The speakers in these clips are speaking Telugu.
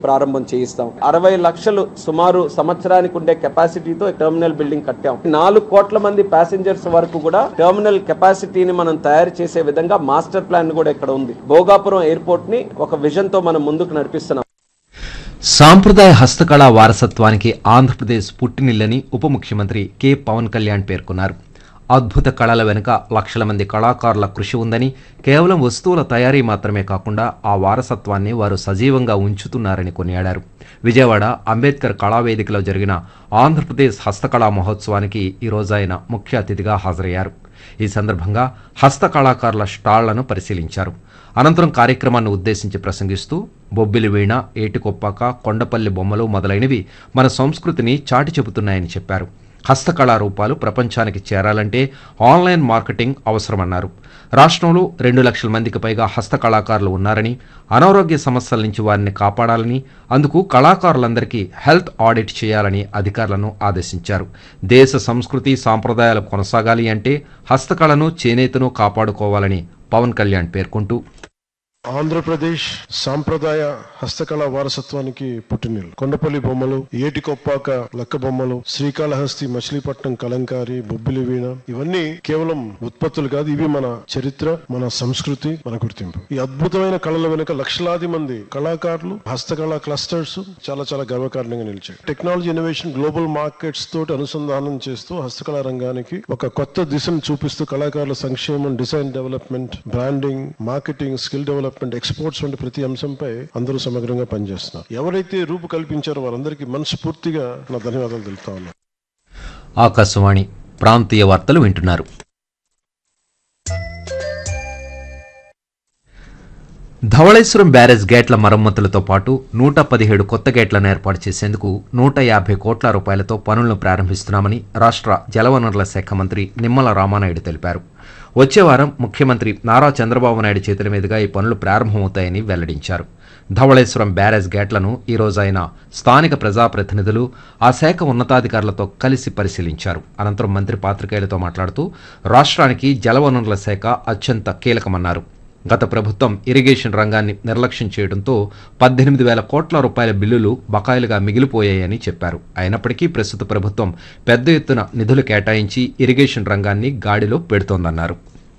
ప్రారంభం చేయిస్తాం అరవై లక్షలు సుమారు సంవత్సరానికి ఉండే కెపాసిటీతో టెర్మినల్ బిల్డింగ్ కట్టాం నాలుగు కోట్ల మంది ప్యాసింజర్స్ వరకు కూడా టెర్మినల్ కెపాసిటీని మనం తయారు చేసే విధంగా మాస్టర్ ప్లాన్ కూడా ఇక్కడ ఉంది భోగాపురం ఎయిర్పోర్ట్ ని ఒక విజన్ తో మనం ముందుకు నడిపిస్తున్నాం సాంప్రదాయ హస్తకళా వారసత్వానికి ఆంధ్రప్రదేశ్ పుట్టినిల్లని ఉప ముఖ్యమంత్రి కె పవన్ కళ్యాణ్ పేర్కొన్నారు అద్భుత కళల వెనుక లక్షల మంది కళాకారుల కృషి ఉందని కేవలం వస్తువుల తయారీ మాత్రమే కాకుండా ఆ వారసత్వాన్ని వారు సజీవంగా ఉంచుతున్నారని కొనియాడారు విజయవాడ అంబేద్కర్ కళావేదికలో జరిగిన ఆంధ్రప్రదేశ్ హస్తకళా మహోత్సవానికి ఈరోజు ఆయన ముఖ్య అతిథిగా హాజరయ్యారు ఈ సందర్భంగా హస్త కళాకారుల స్టాళ్లను పరిశీలించారు అనంతరం కార్యక్రమాన్ని ఉద్దేశించి ప్రసంగిస్తూ బొబ్బిలి వీణ ఏటికొప్పాక కొండపల్లి బొమ్మలు మొదలైనవి మన సంస్కృతిని చాటి చెబుతున్నాయని చెప్పారు హస్తకళా రూపాలు ప్రపంచానికి చేరాలంటే ఆన్లైన్ మార్కెటింగ్ అవసరమన్నారు రాష్ట్రంలో రెండు లక్షల మందికి పైగా హస్తకళాకారులు ఉన్నారని అనారోగ్య సమస్యల నుంచి వారిని కాపాడాలని అందుకు కళాకారులందరికీ హెల్త్ ఆడిట్ చేయాలని అధికారులను ఆదేశించారు దేశ సంస్కృతి సాంప్రదాయాలు కొనసాగాలి అంటే హస్తకళను చేనేతను కాపాడుకోవాలని పవన్ కళ్యాణ్ పేర్కొంటూ ఆంధ్రప్రదేశ్ సాంప్రదాయ హస్తకళ వారసత్వానికి పుట్టినిల్లు కొండపల్లి బొమ్మలు ఏటికొప్పాక లక్క బొమ్మలు శ్రీకాళహస్తి మచిలీపట్నం కలంకారి బొబ్బిలి వీణ ఇవన్నీ కేవలం ఉత్పత్తులు కాదు ఇవి మన చరిత్ర మన సంస్కృతి మన గుర్తింపు ఈ అద్భుతమైన కళల వెనుక లక్షలాది మంది కళాకారులు హస్తకళ క్లస్టర్స్ చాలా చాలా గర్వకారణంగా నిలిచాయి టెక్నాలజీ ఇన్నోవేషన్ గ్లోబల్ మార్కెట్స్ తోటి అనుసంధానం చేస్తూ హస్తకళా రంగానికి ఒక కొత్త దిశను చూపిస్తూ కళాకారుల సంక్షేమం design development branding marketing skill development exports వంటి ప్రతి అంశంపై అందరూ సమగ్రంగా పనిచేస్తున్నారు ఎవరైతే రూపు కల్పించారో వారందరికీ మనస్ఫూర్తిగా నా ధన్యవాదాలు తెలుపుతా ఉన్నాను ఆకాశవాణి ప్రాంతీయ వార్తలు వింటున్నారు ధవళేశ్వరం బ్యారేజ్ గేట్ల మరమ్మతులతో పాటు నూట పదిహేడు కొత్త గేట్లను ఏర్పాటు చేసేందుకు నూట యాభై కోట్ల రూపాయలతో పనులను ప్రారంభిస్తున్నామని రాష్ట్ర జలవనరుల శాఖ మంత్రి నిమ్మల రామానాయుడు తెలిపారు వచ్చే వారం ముఖ్యమంత్రి నారా చంద్రబాబు నాయుడు చేతుల మీదుగా ఈ పనులు ప్రారంభమవుతాయని వెల్లడించారు ధవళేశ్వరం బ్యారేజ్ గేట్లను ఈ రోజు ఆయన స్థానిక ప్రజాప్రతినిధులు ఆ శాఖ ఉన్నతాధికారులతో కలిసి పరిశీలించారు అనంతరం మంత్రి పాత్రికేయులతో మాట్లాడుతూ రాష్ట్రానికి జలవనరుల శాఖ అత్యంత కీలకమన్నారు గత ప్రభుత్వం ఇరిగేషన్ రంగాన్ని నిర్లక్ష్యం చేయడంతో పద్దెనిమిది వేల కోట్ల రూపాయల బిల్లులు బకాయిలుగా మిగిలిపోయాయని చెప్పారు అయినప్పటికీ ప్రస్తుత ప్రభుత్వం పెద్ద ఎత్తున నిధులు కేటాయించి ఇరిగేషన్ రంగాన్ని గాడిలో పెడుతోందన్నారు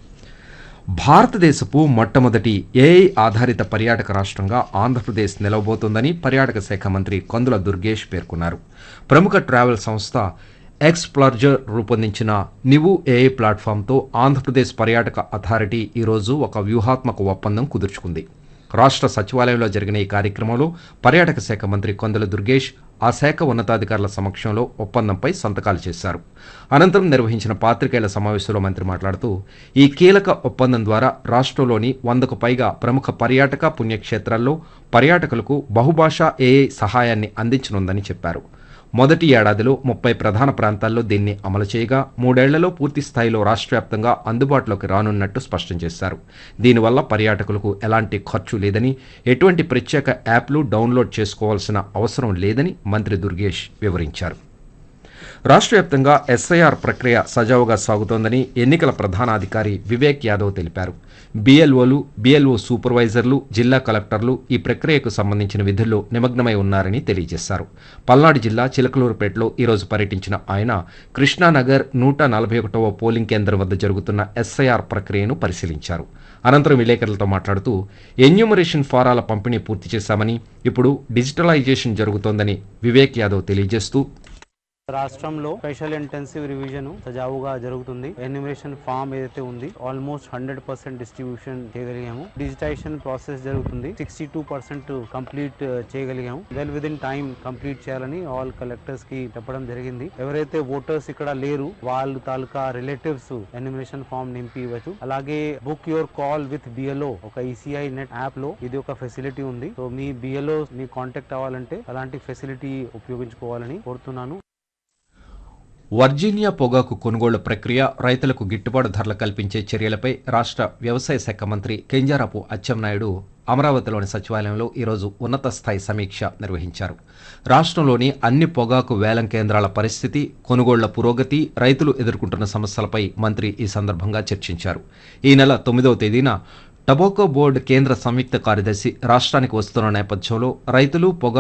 భారతదేశపు మొట్టమొదటి ఏఐ ఆధారిత పర్యాటక రాష్ట్రంగా ఆంధ్రప్రదేశ్ నిలవబోతోందని పర్యాటక శాఖ మంత్రి కందుల దుర్గేష్ పేర్కొన్నారు ప్రముఖ ట్రావెల్ సంస్థ ఎక్స్ప్లార్జర్ రూపొందించిన నివు ఏఐ ప్లాట్ఫామ్తో ఆంధ్రప్రదేశ్ పర్యాటక అథారిటీ ఈరోజు ఒక వ్యూహాత్మక ఒప్పందం కుదుర్చుకుంది రాష్ట్ర సచివాలయంలో జరిగిన ఈ కార్యక్రమంలో పర్యాటక శాఖ మంత్రి కొందల దుర్గేష్ ఆ శాఖ ఉన్నతాధికారుల సమక్షంలో ఒప్పందంపై సంతకాలు చేశారు అనంతరం నిర్వహించిన పాత్రికేయుల సమావేశంలో మంత్రి మాట్లాడుతూ ఈ కీలక ఒప్పందం ద్వారా రాష్ట్రంలోని వందకు పైగా ప్రముఖ పర్యాటక పుణ్యక్షేత్రాల్లో పర్యాటకులకు బహుభాషా ఏఐ సహాయాన్ని అందించనుందని చెప్పారు మొదటి ఏడాదిలో ముప్పై ప్రధాన ప్రాంతాల్లో దీన్ని అమలు చేయగా మూడేళ్లలో పూర్తి స్థాయిలో రాష్ట్ర వ్యాప్తంగా అందుబాటులోకి రానున్నట్టు స్పష్టం చేశారు దీనివల్ల పర్యాటకులకు ఎలాంటి ఖర్చు లేదని ఎటువంటి ప్రత్యేక యాప్లు డౌన్లోడ్ చేసుకోవాల్సిన అవసరం లేదని మంత్రి దుర్గేష్ వివరించారు రాష్ట్ర వ్యాప్తంగా ఎస్ఐఆర్ ప్రక్రియ సజావుగా సాగుతోందని ఎన్నికల ప్రధానాధికారి వివేక్ యాదవ్ తెలిపారు బీఎల్ఓలు బీఎల్ఓ సూపర్వైజర్లు జిల్లా కలెక్టర్లు ఈ ప్రక్రియకు సంబంధించిన విధుల్లో నిమగ్నమై ఉన్నారని తెలియజేశారు పల్నాడు జిల్లా చిలకలూరుపేటలో ఈరోజు పర్యటించిన ఆయన కృష్ణానగర్ నూట నలభై ఒకటవ పోలింగ్ కేంద్రం వద్ద జరుగుతున్న ఎస్ఐఆర్ ప్రక్రియను పరిశీలించారు అనంతరం విలేకరులతో మాట్లాడుతూ ఎన్యూమరేషన్ ఫారాల పంపిణీ పూర్తి చేశామని ఇప్పుడు డిజిటలైజేషన్ జరుగుతోందని వివేక్ యాదవ్ తెలియజేస్తూ రాష్ట్రంలో స్పెషల్ ఇంటెన్సివ్ రివిజన్ సజావుగా జరుగుతుంది ఎన్యూమరేషన్ ఫామ్ ఏదైతే ఉంది ఆల్మోస్ట్ హండ్రెడ్ పర్సెంట్ డిస్ట్రిబ్యూషన్ చేయగలిగాము డిజిటైజేషన్ ప్రాసెస్ జరుగుతుంది సిక్స్టీ టూ పర్సెంట్ కంప్లీట్ చేయగలిగాము well with in time complete చేయాలని ఆల్ కలెక్టర్స్ కి చెప్పడం జరిగింది ఎవరైతే ఓటర్స్ ఇక్కడ లేరు వాళ్ళు తాలూకా రిలేటివ్స్ ఎన్యూమరేషన్ ఫామ్ నింపి ఇవ్వచ్చు అలాగే book your call with BLO ఒక ఈసీఐ నెట్ యాప్ లో ఇది ఒక ఫెసిలిటీ ఉంది సో మీ బిఎల్ఓ మీ కాంటాక్ట్ అవ్వాలంటే అలాంటి ఫెసిలిటీ ఉపయోగించుకోవాలని కోరుతున్నాను వర్జీనియా పొగాకు కొనుగోళ్ల ప్రక్రియ రైతులకు గిట్టుబాటు ధరలు కల్పించే చర్యలపై రాష్ట్ర వ్యవసాయ శాఖ మంత్రి కెంజారపు అచ్చెన్నాయుడు అమరావతిలోని సచివాలయంలో ఈరోజు ఉన్నత స్థాయి సమీక్ష నిర్వహించారు రాష్ట్రంలోని అన్ని పొగాకు వేలం కేంద్రాల పరిస్థితి కొనుగోళ్ల పురోగతి రైతులు ఎదుర్కొంటున్న సమస్యలపై మంత్రి ఈ సందర్భంగా చర్చించారు ఈ నెల తొమ్మిదవ తేదీన టబోకో బోర్డు కేంద్ర సంయుక్త కార్యదర్శి రాష్ట్రానికి వస్తున్న నేపథ్యంలో రైతులు పొగా